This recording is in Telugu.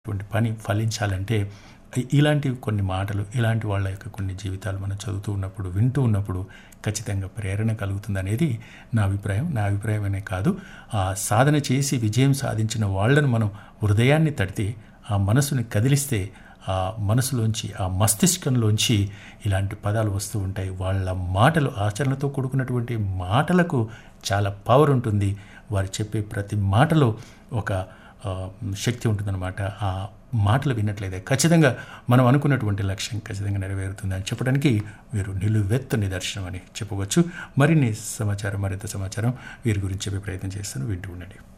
అటువంటి పని ఫలించాలంటే ఇ- ఇలాంటి కొన్ని మాటలు ఇలాంటి వాళ్ళ యొక్క కొన్ని జీవితాలు మనం చదువుతూ ఉన్నప్పుడు వింటూ ఉన్నప్పుడు ఖచ్చితంగా ప్రేరణ కలుగుతుంది అనేది నా అభిప్రాయం నా అభిప్రాయమనే కాదు ఆ సాధన చేసి విజయం సాధించిన వాళ్ళను మనం హృదయాన్ని తడితే ఆ మనసుని కదిలిస్తే ఆ మనసులోంచి ఆ మస్తిష్కంలోంచి ఇలాంటి పదాలు వస్తూ ఉంటాయి వాళ్ళ మాటలు ఆచరణతో కూడుకున్నటువంటి మాటలకు చాలా పవర్ ఉంటుంది వారు చెప్పే ప్రతి మాటలో ఒక ఆ, శక్తి ఉంటుందన్నమాట ఆ మాటలు విన్నట్లయితే ఖచ్చితంగా మనం అనుకున్నటువంటి లక్ష్యం ఖచ్చితంగా నెరవేరుతుంది అని చెప్పడానికి వీరు నిలువెత్తు నిదర్శనం అని చెప్పవచ్చు మరిన్ని సమాచారం మరింత సమాచారం వీరి గురించి చెప్పే ప్రయత్నం చేస్తాను వింటూ ఉండండి